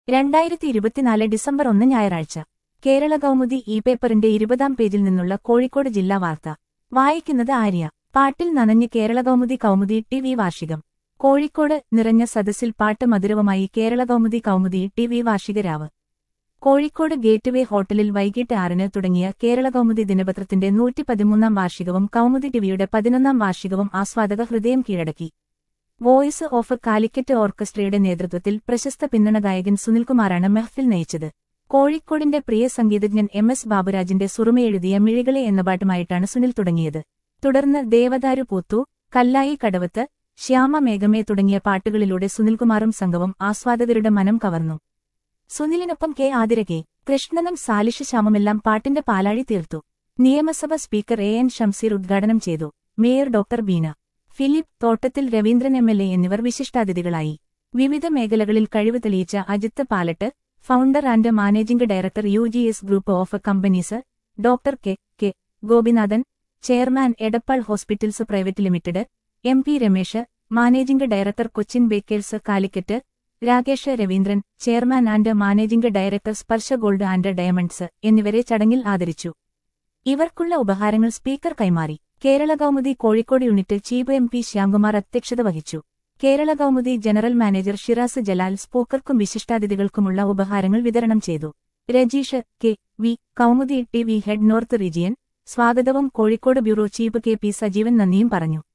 രണ്ടായിരത്തി ഇരുപത്തിനാല് ഡിസംബർ ഒന്ന് ഞായറാഴ്ച കേരള കൗമുദി ഇ പേപ്പറിന്റെ ഇരുപതാം പേജിൽ നിന്നുള്ള കോഴിക്കോട് ജില്ലാ വാർത്ത വായിക്കുന്നത് ആര്യ പാട്ടിൽ നനഞ്ഞ് കേരള കൗമുദി കൗമുദി ടി വി വാർഷികം കോഴിക്കോട് നിറഞ്ഞ സദസ്സിൽ പാട്ട് മധുരവുമായി കേരള കൗമുദി കൗമുദി ടി വി വാർഷിക രാവ് കോഴിക്കോട് ഗേറ്റ്വേ ഹോട്ടലിൽ വൈകിട്ട് ആറിന് തുടങ്ങിയ കേരള കൗമുദി ദിനപത്രത്തിന്റെ നൂറ്റി പതിമൂന്നാം വാർഷികവും കൗമുദി ടിവിയുടെ പതിനൊന്നാം വാർഷികവും ആസ്വാദക ഹൃദയം കീഴടക്കി വോയിസ് ഓഫ് കാലിക്കറ്റ് ഓർക്കസ്ട്രയുടെ നേതൃത്വത്തിൽ പ്രശസ്ത പിന്നണ ഗായകൻ സുനിൽകുമാറാണ് മെഹ്ഫിൽ നയിച്ചത് കോഴിക്കോടിന്റെ പ്രിയ സംഗീതജ്ഞൻ എം എസ് ബാബുരാജിന്റെ സുറുമയെഴുതിയ മിഴികളെ എന്ന പാട്ടുമായിട്ടാണ് സുനിൽ തുടങ്ങിയത് തുടർന്ന് ദേവദാരു പൂത്തു കല്ലായി കടവത്ത് ശ്യാമ മേഘമേ തുടങ്ങിയ പാട്ടുകളിലൂടെ സുനിൽകുമാറും സംഘവും ആസ്വാദകരുടെ മനം കവർന്നു സുനിലിനൊപ്പം കെ ആതിര കെ കൃഷ്ണനും സാലിഷ് ശ്യാമുമെല്ലാം പാട്ടിന്റെ പാലാഴി തീർത്തു നിയമസഭ സ്പീക്കർ എ എൻ ഷംസീർ ഉദ്ഘാടനം ചെയ്തു മേയർ ഡോക്ടർ ബീന ഫിലിപ്പ് തോട്ടത്തിൽ രവീന്ദ്രൻ എം എൽ എ എന്നിവർ വിശിഷ്ടാതിഥികളായി വിവിധ മേഖലകളിൽ കഴിവ് തെളിയിച്ച Ajith Palatt founder and managing director U G S group of companies doctor K K Gopinathan chairman Edappal hospitals private limited M P Ramesh managing director Cochin bakers Calicut Rakesh Raveendran chairman and managing director Sparsha gold and diamonds എന്നിവരെ ചടങ്ങിൽ ആദരിച്ചു ഇവർക്കുള്ള ഉപഹാരങ്ങൾ സ്പീക്കർ കൈമാറി Kerala Kaumudi Kozhikode unit chief M P Shyamkumar അധ്യക്ഷത വഹിച്ചു Kerala Kaumudi general manager Shiraz Jalal സ്പീക്കർക്കും വിശിഷ്ടാതിഥികൾക്കുമുള്ള ഉപഹാരങ്ങൾ വിതരണം ചെയ്തു Rajeesh K V Kaumudi T V head north region സ്വാഗതവും Kozhikode bureau chief K P Sajeevan നന്ദിയും പറഞ്ഞു